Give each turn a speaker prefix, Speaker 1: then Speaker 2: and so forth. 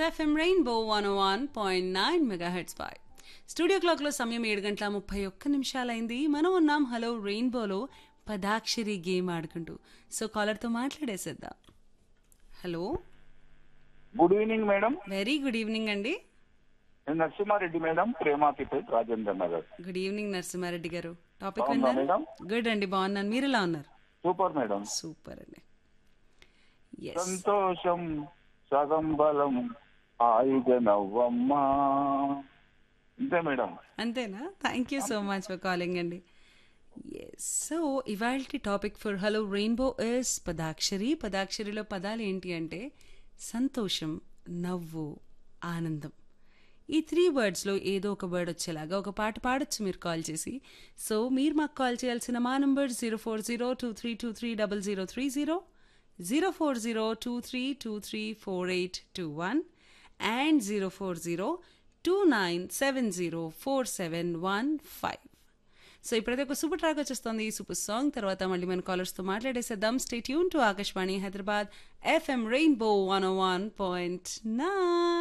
Speaker 1: FM rainbow one one point nine megahertz పై studio క్లాక్లో సమయం ఏడు గంటల ముప్పై ఒక్క నిమిషాలైంది మనం ఉన్నాం హలో రెయిన్బోలో పదాక్షరి గేమ్ ఆడుకుంటూ సో కాలర్తో మాట్లాడేసేద్దాం hello
Speaker 2: good evening madam
Speaker 1: very good evening అండి
Speaker 2: నేను Narasimha Reddy madam Premathipet Rajendra Nagar
Speaker 1: good evening Narasimha Reddy garu topic
Speaker 2: బాగున్నా
Speaker 1: విన్నారు
Speaker 2: మేడం?
Speaker 1: గుడ్ అండి బాగున్నాను మీరు ఎలా ఉన్నారు
Speaker 2: సూపర్ మేడం
Speaker 1: సూపర్ అండి ఎస్
Speaker 2: సంతోషం సగం బలం ఆయుధ నవ్వమ్మా అంతే మేడం
Speaker 1: అంతేనా thank you so much for calling అండి ఎస్ సో ఇవాళ topic for hello rainbow is పదాక్షరి పదాక్షరిలో పదాలు ఏంటి అంటే సంతోషం నవ్వు ఆనందం ఈ త్రీ వర్డ్స్లో ఏదో ఒక వర్డ్ వచ్చేలాగా ఒక పాట పాడొచ్చు మీరు కాల్ చేసి సో మీరు మాకు కాల్ చేయాల్సిన మా number zero four zero two three two three double zero three zero zero four zero two three two three four eight two one and zero four zero two nine seven zero four seven one five so ఇప్పుడైతే ఒక super track వచ్చేస్తుంది ఈ super song తర్వాత మళ్ళీ మన కాలర్స్తో మాట్లాడేసేద్దాం stay tuned to Akashvani Hyderabad FM rainbow one one point nine